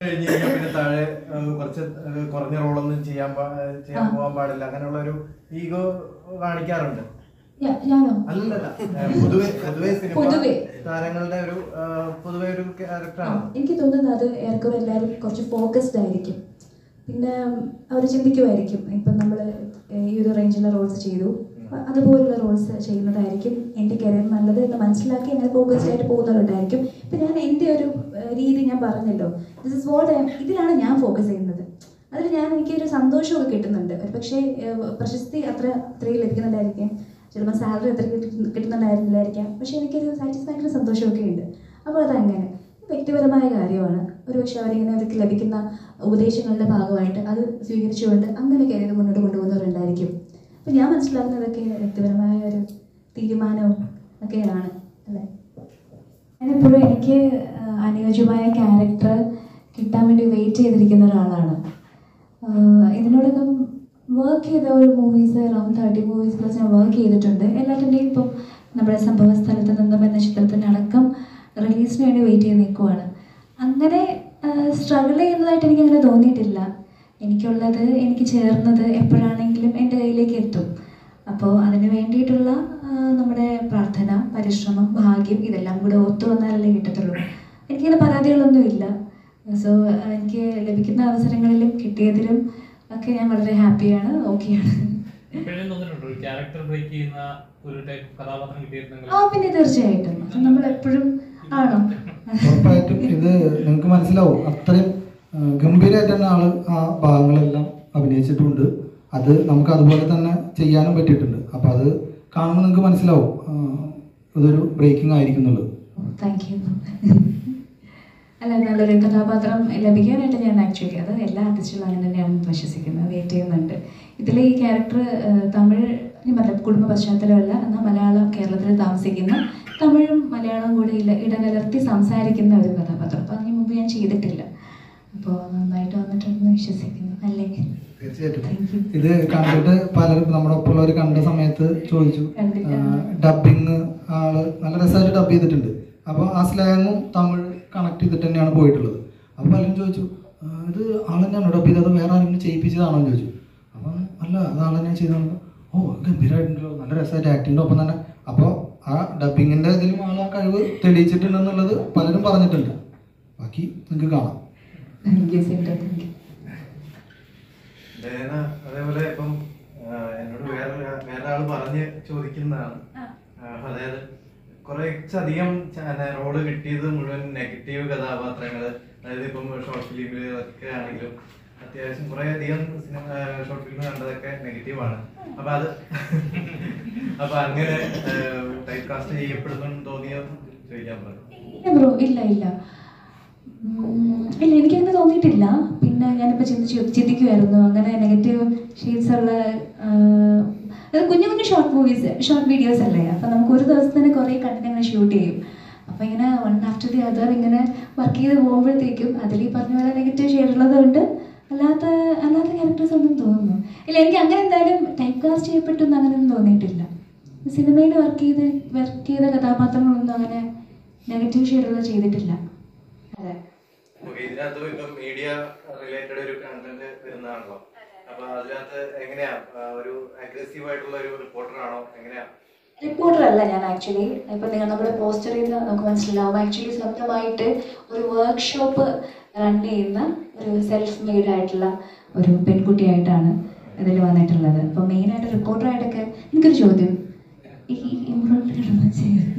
കഴിഞ്ഞ് കഴിഞ്ഞാൽ പിന്നെ താഴെ ഏഹ്, കുറച്ച് ഏഹ്, കുറഞ്ഞ റോളൊന്നും ചെയ്യാൻ പാ- ഏഹ്, ചെയ്യാൻ ആ. പോകാൻ പാടില്ല അങ്ങനെയുള്ള ഒരു ഈഗോ കാണിക്കാറുണ്ട് ഞാ- ഞാനോ അല്ലല്ല ഏഹ്, പൊതുവെ പൊതുവെ സിനിമ പൊതുവെ. താരങ്ങളുടെ ഒരു ഏഹ്, പൊതുവെ ഒരു ആ, ക്യാരക്ടറാണ് എനിക്ക് തോന്നുന്നത് അത് ഏറെക്കുറെ എല്ലാവരും കുറച്ച് ഫോക്കസ്ഡ് ആയിരിക്കും പിന്നെ അവർ ചിന്തിക്കുമായിരിക്കും ഇപ്പം നമ്മൾ ഈ ഒരു റേഞ്ചിലുള്ള റോൾസ് ചെയ്തു അപ്പൊ അതുപോലുള്ള റോൾസ് ചെയ്യുന്നതായിരിക്കും എൻ്റെ കരിയർ നല്ലത് എന്ന് മനസ്സിലാക്കി അങ്ങനെ ഫോക്കസ്ഡ് ആയിട്ട് പോകുന്നവരുണ്ടായിരിക്കും ഇപ്പം ഞാൻ എൻ്റെ ഒരു ഏഹ്, രീതി ഞാൻ പറഞ്ഞല്ലോ ദിസ് ഇസ് വാട്ട് ഇതിലാണ് ഞാൻ ഫോക്കസ് ചെയ്യുന്നത് അതിൽ ഞാൻ എനിക്കൊരു സന്തോഷമൊക്കെ കിട്ടുന്നുണ്ട് ഒരു പക്ഷേ ഏഹ്, പ്രശസ്തി അത്ര അത്രയും ലഭിക്കുന്നുണ്ടായിരിക്കും ചിലപ്പോൾ സാലറി അത്ര കിട്ടി- കിട്ടുന്നുണ്ടായിരുന്നില്ലായിരിക്കാം പക്ഷേ എനിക്കൊരു സാറ്റിസ്ഫാക്ടറി സന്തോഷമൊക്കെ ഉണ്ട് അപ്പോൾ അതങ്ങനെ വ്യക്തിപരമായ കാര്യമാണ് ഒരു പക്ഷേ അവരിങ്ങനെ അവർക്ക് ലഭിക്കുന്ന ഉപദേശങ്ങളുടെ ഭാഗമായിട്ട് അത് സ്വീകരിച്ചുകൊണ്ട് അങ്ങനെ കരിയർ മുന്നോട്ട് കൊണ്ടുപോകുന്നവരുണ്ടായിരിക്കും അപ്പം ഞാൻ മനസ്സിലാക്കുന്നതൊക്കെ വ്യക്തിപരമായ ഒരു തീരുമാനവും ഒക്കെയാണ് അല്ലേ ഞാനിപ്പോഴും എനിക്ക് ആ, അനുയോജ്യമായ ക്യാരക്ടർ കിട്ടാൻ വേണ്ടി വെയിറ്റ് ചെയ്തിരിക്കുന്ന ഒരാളാണ് ആഹ് ഇതിനോടൊപ്പം വർക്ക് ചെയ്ത ഒരു movies around thirty movies plus ഞാൻ വർക്ക് ചെയ്തിട്ടുണ്ട് എല്ലാത്തിൻ്റെയും ഇപ്പം നമ്മുടെ സംഭവ സ്ഥലത്ത് നിന്നും എന്ന ചിത്രത്തിൻ്റെ അടക്കം റിലീസിന് വേണ്ടി വെയിറ്റ് ചെയ്ത് നിൽക്കുവാണ് അങ്ങനെ സ്ട്രഗിൾ ചെയ്യുന്നതായിട്ട് എനിക്കങ്ങനെ തോന്നിയിട്ടില്ല എനിക്കുള്ളത് എനിക്ക് ചേർന്നത് എപ്പോഴാണെങ്കിലും എൻ്റെ കയ്യിലേക്ക് എത്തും അപ്പോൾ അതിന് വേണ്ടിയിട്ടുള്ള ആ, നമ്മുടെ പ്രാർത്ഥന പരിശ്രമം ഭാഗ്യം ഇതെല്ലാം കൂടെ ഒത്തു വന്നാലല്ലേ കിട്ടത്തുള്ളൂ എനിക്കിങ്ങനെ പരാതികളൊന്നുമില്ല സോ എനിക്ക് ലഭിക്കുന്ന അവസരങ്ങളിലും കിട്ടിയതിലും ഒക്കെ ഞാൻ വളരെ ഹാപ്പിയാണ് ഓക്കെയാണ് ഇപ്പോഴും തോന്നിയിട്ടുണ്ടോ ഒരു ക്യാരക്ടർ ബ്രേക്ക് ചെയ്യുന്ന ഒരു ടൈപ്പ് കഥാപാത്രം കിട്ടിയിരുന്നെങ്കിൽ ആ പിന്നെ തീർച്ചയായിട്ടും അത് നമ്മൾ എപ്പോഴും ആണോ ഉറപ്പായിട്ടും ഇത് നിങ്ങൾക്ക് മനസ്സിലാവും അത്രയും ആ, ഗംഭീരമായിട്ട് തന്നെ ആള് ആ ഭാഗങ്ങളെല്ലാം അഭിനയിച്ചിട്ടുണ്ട് അത് നമുക്ക് അതുപോലെ തന്നെ ചെയ്യാനും പറ്റിയിട്ടുണ്ട് അപ്പം അത് കാണുമ്പോൾ നിങ്ങൾക്ക് മനസ്സിലാവും ആ, ഇതൊരു ബ്രേക്കിംഗ് ആയിരിക്കും എന്നുള്ളത് താങ്ക് യു അല്ല നല്ലൊരു കഥാപാത്രം ലഭിക്കാനായിട്ട് ഞാൻ ആക്ച്വലി അത് എല്ലാ ആർട്ടിസ്റ്റുകളും അങ്ങനെ തന്നെയാണ് വിശ്വസിക്കുന്നത് വെയിറ്റ് ചെയ്യുന്നുണ്ട് ഇതിൽ ഈ ക്യാരക്ടർ തമിഴ് ഞാൻ പറഞ്ഞ കുടുംബ പശ്ചാത്തലമല്ല എന്നാൽ മലയാളം കേരളത്തിൽ താമസിക്കുന്ന തമിഴും മലയാളവും കൂടി ഇല്ല ഇടകലർത്തി സംസാരിക്കുന്ന ഒരു കഥാപാത്രം അപ്പോൾ അതിന് മുമ്പ് ഞാൻ ചെയ്തിട്ടില്ല അപ്പോൾ നന്നായിട്ട് വന്നിട്ടുണ്ടെന്ന് വിശ്വസിക്കുന്നു അല്ലേ തീർച്ചയായിട്ടും താങ്ക് യു ഇത് കണ്ടിട്ട് പലരും നമ്മുടെ ഒപ്പമുള്ളവർ കണ്ട സമയത്ത് ചോദിച്ചു കണ്ടില്ല. ഡബിങ് ആള് നല്ല രസമായിട്ട് ഡബ് ചെയ്തിട്ടുണ്ട് അപ്പോൾ ആ സ്ലാങ്ങും തമിഴ് കണക്ട് ചെയ്തിട്ട് തന്നെയാണ് പോയിട്ടുള്ളത് അപ്പോൾ പലരും ചോദിച്ചു "ആ, ഇത് ആൾ തന്നെയാണോ ഡബ് ചെയ്തത് വേറെ ആരെങ്കിലും ചെയ്യിപ്പിച്ചതാണോ എന്ന് ചോദിച്ചു അപ്പം അല്ല അത് ആൾ തന്നെ ചെയ്തതാണ് ഓ ഗംഭീരമായിട്ടുണ്ടല്ലോ നല്ല രസമായിട്ട് ആക്ടിങ്ങിൻ്റെ ഒപ്പം തന്നെ അപ്പോൾ ആ ഡബിങ്ങിൻ്റെ ഇതിലും ആൾ ആ കഴിവ് തെളിയിച്ചിട്ടുണ്ടെന്നുള്ളത് പലരും പറഞ്ഞിട്ടുണ്ട് ബാക്കി നിങ്ങൾക്ക് കാണാം thank you Sindo thank you Diana അതേപോലെ ഇപ്പം ആ, എന്നോട് വേറെ വേറെ ആള് പറഞ്ഞ് ചോദിക്കുന്നതാണ് ആ, അതായത് കുറച്ചധികം റോള് കിട്ടിയത് മുഴുവൻ നെഗറ്റീവ് കഥാപാത്രങ്ങൾ അതായത് ഇപ്പം ഷോർട്ട് ഫിലിമിലൊക്കെ ആണെങ്കിലും അത്യാവശ്യം കുറേ അധികം സിനിമ ഷോർട്ട് ഫിലിം കണ്ടതൊക്കെ നെഗറ്റീവാണ് അപ്പൊ അത് അപ്പൊ അങ്ങനെ ടൈപ്പ് കാസ്റ്റ് ചെയ്യപ്പെടുന്നു തോന്നിയോ ചോദിക്കാൻ പറഞ്ഞു ഇല്ല ബ്രോ ഇല്ല ഇല്ല ഉം, ഇല്ല എനിക്കങ്ങനെ തോന്നിയിട്ടില്ല പിന്നെ ഞാനിപ്പോൾ ചിന്തിച്ചു ചിന്തിക്കുമായിരുന്നു അങ്ങനെ നെഗറ്റീവ് ഷെയ്ഡ്സ് ഉള്ള ആ, അത് കുഞ്ഞു കുഞ്ഞു ഷോർട്ട് മൂവീസ് ഷോർട്ട് വീഡിയോസ് അല്ലേ അപ്പം നമുക്ക് ഒരു ദിവസം തന്നെ കുറേ കണ്ടന്റ് അങ്ങനെ ഷൂട്ട് ചെയ്യും അപ്പം ഇങ്ങനെ വൺ ആഫ്റ്റർ ദി അതർ ഇങ്ങനെ വർക്ക് ചെയ്ത് പോകുമ്പോഴത്തേക്കും അതിൽ ഈ പറഞ്ഞ പോലെ നെഗറ്റീവ് ഷെയ്ഡ് ഉള്ളതുകൊണ്ട് അല്ലാത്ത അല്ലാത്ത ക്യാരക്ടേഴ്സ് ഒന്നും തോന്നുന്നു ഇല്ല എനിക്ക് അങ്ങനെ എന്തായാലും ടൈപ്പ് കാസ്റ്റ് ചെയ്യപ്പെട്ടൊന്നും അങ്ങനെയൊന്നും തോന്നിയിട്ടില്ല സിനിമയിൽ വർക്ക് ചെയ്ത് വർക്ക് ചെയ്ത കഥാപാത്രങ്ങളൊന്നും അങ്ങനെ നെഗറ്റീവ് ഷെയ്ഡുള്ള ചെയ്തിട്ടില്ല അതെ ഓക്കെ ഇതിനകത്ത് ഇപ്പം മീഡിയ റിലേറ്റഡ് ഒരു കണ്ടന്റ് വരുന്നതാണല്ലോ അപ്പൊ അതിനകത്ത് എങ്ങനെയാ ആ, ഒരു അഗ്രസീവ് ആയിട്ടുള്ള ഒരു റിപ്പോർട്ടർ ആണോ എങ്ങനെയാ റിപ്പോർട്ടർ അല്ല ഞാൻ ആക്ച്വലി ഇപ്പൊ നിങ്ങൾ നമ്മുടെ പോസ്റ്ററിൽ നിന്ന് നമുക്ക് മനസ്സിലാവും ആക്ച്വലി സ്വന്തമായിട്ട് ഒരു വർക്ക്ഷോപ്പ് റൺ ചെയ്യുന്ന ഒരു സെൽഫ് മെയ്ഡ് ആയിട്ടുള്ള ഒരു പെൺകുട്ടിയായിട്ടാണ് ഇതിൽ വന്നിട്ടുള്ളത് അപ്പോൾ മെയിനായിട്ട് റിപ്പോർട്ടറായിട്ടൊക്കെ എനിക്കൊരു ചോദ്യം ഈ എംബ്രോയിഡറി ചെയ്ത്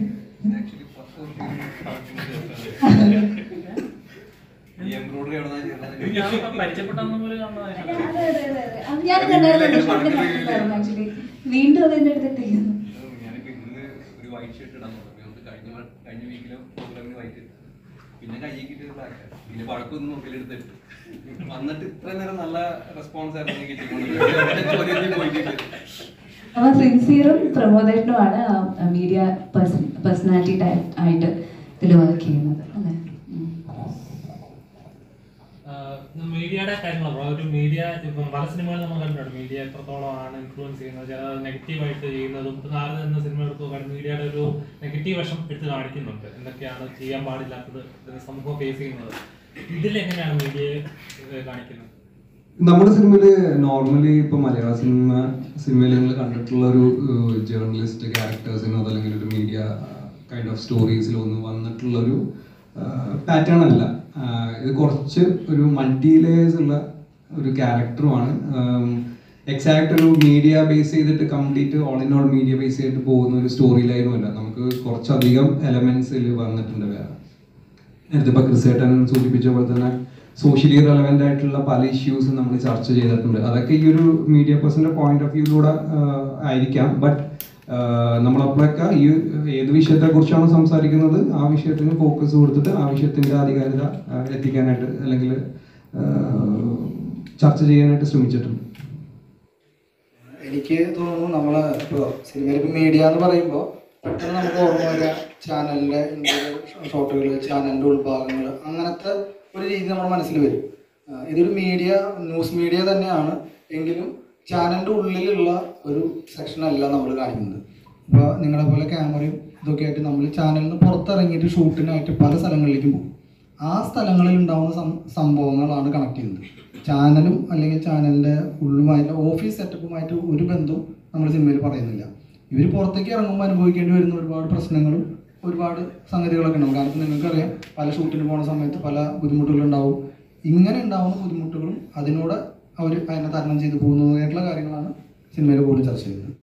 ഈ എംബ്രോയിഡറി എവിടെ ഞാൻ പരിചയപ്പെട്ടെന്ന് പോലെ കാണുന്നതായിരിക്കും അതെ, അതെ, അതെ, അതെ. അത് ഞാൻ കണ്ടായിരുന്നു ഷൂട്ടിൽ കണ്ടിട്ടുണ്ടായിരുന്നു ആക്ച്വലി വീണ്ടും അത് എൻ്റെ അടുത്ത് ചെയ്യുന്നു ഞാനിപ്പോ ഇന്ന് ഒരു വൈറ്റ് ഷർട്ട് ഇടാൻ തുടങ്ങി അതുകൊണ്ട് കഴിഞ്ഞ വ- കഴിഞ്ഞ വീക്കിലും പ്രോഗ്രാമിന് വൈറ്റ് ഇട്ടു പിന്നെ കൈക്കിട്ട് ബ്ലാക്ക് പിന്നെ പഴക്കൊന്നും നോക്കിയെടുത്തിട്ട് വന്നിട്ട് ഇത്ര നേരം നല്ല റെസ്പോൺസ് ആയിരുന്നു കിട്ടിക്കൊണ്ടിരുന്നത് ചോദ്യത്തിൽ പോയിട്ടില്ല അവ സിൻസിയറും പ്രമോദേട്ടനുമാണ് മീഡിയ പേഴ്സണാലിറ്റി ടൈപ്പ് ആയിട്ട് ഇതിൽ വർക്ക് ചെയ്യുന്നത് അല്ലേ ഉം. മീഡിയയുടെ കാര്യങ്ങളാണ് ബ്രോ ഒരു മീഡിയ ഇപ്പം പല സിനിമകൾ നമ്മൾ കണ്ടിട്ടുണ്ട് മീഡിയ എത്രത്തോളം ആണ് ഇൻഫ്ലുവൻസ് ചെയ്യുന്നത് ചില നെഗറ്റീവായിട്ട് ചെയ്യുന്നതും ഇപ്പം നാളെ എന്ന സിനിമ എടുത്തു നോക്കുകയാണെങ്കിൽ മീഡിയയുടെ ഒരു നെഗറ്റീവ് വശം എടുത്ത് കാണിക്കുന്നുണ്ട് എന്തൊക്കെയാണ് ചെയ്യാൻ പാടില്ലാത്തത് ഇതിന് സമൂഹം ഫേസ് ചെയ്യുന്നത് ഇതിലെങ്ങനെയാണ് മീഡിയയെ കാണിക്കുന്നത് നമ്മുടെ സിനിമയില് നോർമലി ഇപ്പൊ മലയാള സിനിമ സിനിമയിൽ നിങ്ങൾ കണ്ടിട്ടുള്ള ഒരു ജേർണലിസ്റ്റ് ക്യാരക്ടേഴ്സിനോ അതല്ലെങ്കിൽ ഒരു മീഡിയ കൈൻഡ് ഓഫ് സ്റ്റോറീസിലോ ഒന്നും വന്നിട്ടുള്ള ഒരു പാറ്റേൺ അല്ല ആ, ഇത് കുറച്ച് ഒരു മൾട്ടി ലേയേഴ്സ് ഉള്ള ഒരു ക്യാരക്ടറുമാണ് എക്സാക്ട് ഒരു മീഡിയ ബേസ് ചെയ്തിട്ട് complete all in all media base ചെയ്തിട്ട് പോകുന്ന ഒരു സ്റ്റോറി ലൈനും അല്ല നമുക്ക് കുറച്ചധികം എലമെന്റ്സിൽ വന്നിട്ടുണ്ട് വേറെ നേരത്തെ ഇപ്പൊ ക്രിസേട്ടൻ സൂചിപ്പിച്ച പോലെ തന്നെ സോഷ്യലി റെലവെന്റ് ആയിട്ടുള്ള പല ഇഷ്യൂസ് നമ്മൾ ചർച്ച ചെയ്തിട്ടുണ്ട് അതൊക്കെ ഈ ഒരു മീഡിയ പേഴ്സന്റെ പോയിന്റ് ഓഫ് വ്യൂയിലൂടെ ആയിരിക്കാം ബട്ട് നമ്മളപ്പോഴൊക്കെ ഈ ഏത് വിഷയത്തെ കുറിച്ചാണ് സംസാരിക്കുന്നത് ആ വിഷയത്തിന് ഫോക്കസ് കൊടുത്തിട്ട് ആ വിഷയത്തിന്റെ ആധികാരികത ആ, എത്തിക്കാനായിട്ട് അല്ലെങ്കിൽ ചർച്ച ചെയ്യാനായിട്ട് ശ്രമിച്ചിട്ടുണ്ട് എനിക്ക് തോന്നുന്നു നമ്മൾ ഇപ്പോൾ സിനിമയിൽ ഇപ്പോൾ മീഡിയ എന്ന് പറയുമ്പോൾ പെട്ടെന്ന് നമുക്ക് ഓർമ്മ വരിക ചാനലിൻ്റെ ഷോട്ടുകൾ ചാനലിൻ്റെ ഉൾഭാഗങ്ങൾ അങ്ങനത്തെ ഒരു രീതി നമ്മുടെ മനസ്സിൽ വരും ആ, ഇതൊരു മീഡിയ ന്യൂസ് മീഡിയ തന്നെയാണ് എങ്കിലും ചാനലിൻ്റെ ഉള്ളിലുള്ള ഒരു സെക്ഷനല്ല നമ്മൾ കാണിക്കുന്നത് ഇപ്പോൾ നിങ്ങളെ പോലെ ക്യാമറയും ഇതൊക്കെ ആയിട്ട് നമ്മൾ ചാനലിൽ നിന്ന് പുറത്തിറങ്ങിയിട്ട് ഷൂട്ടിനായിട്ട് പല സ്ഥലങ്ങളിലേക്കും പോകും ആ സ്ഥലങ്ങളിൽ ഉണ്ടാവുന്ന സം- സംഭവങ്ങളാണ് കണക്ട് ചെയ്യുന്നത് ചാനലും അല്ലെങ്കിൽ ചാനലിൻ്റെ ഉള്ളുമായിട്ട് ഓഫീസ് സെറ്റപ്പുമായിട്ട് ഒരു ബന്ധവും നമ്മൾ സിനിമയിൽ പറയുന്നില്ല ഇവർ പുറത്തേക്ക് ഇറങ്ങുമ്പോൾ അനുഭവിക്കേണ്ടി വരുന്ന ഒരുപാട് പ്രശ്നങ്ങളും ഒരുപാട് സംഗതികളൊക്കെ ഉണ്ടാവും കാരണം ഇപ്പം നിങ്ങൾക്കറിയാം പല ഷൂട്ടിന് പോകുന്ന സമയത്ത് പല ബുദ്ധിമുട്ടുകളുണ്ടാവും ഇങ്ങനെ ഉണ്ടാവുന്ന ബുദ്ധിമുട്ടുകളും അതിനോട് അവർ അതിനെ തരണം ചെയ്ത് പോകുന്നതായിട്ടുള്ള കാര്യങ്ങളാണ് സിനിമയിൽ കൂടുതൽ ചർച്ച ചെയ്യുന്നത്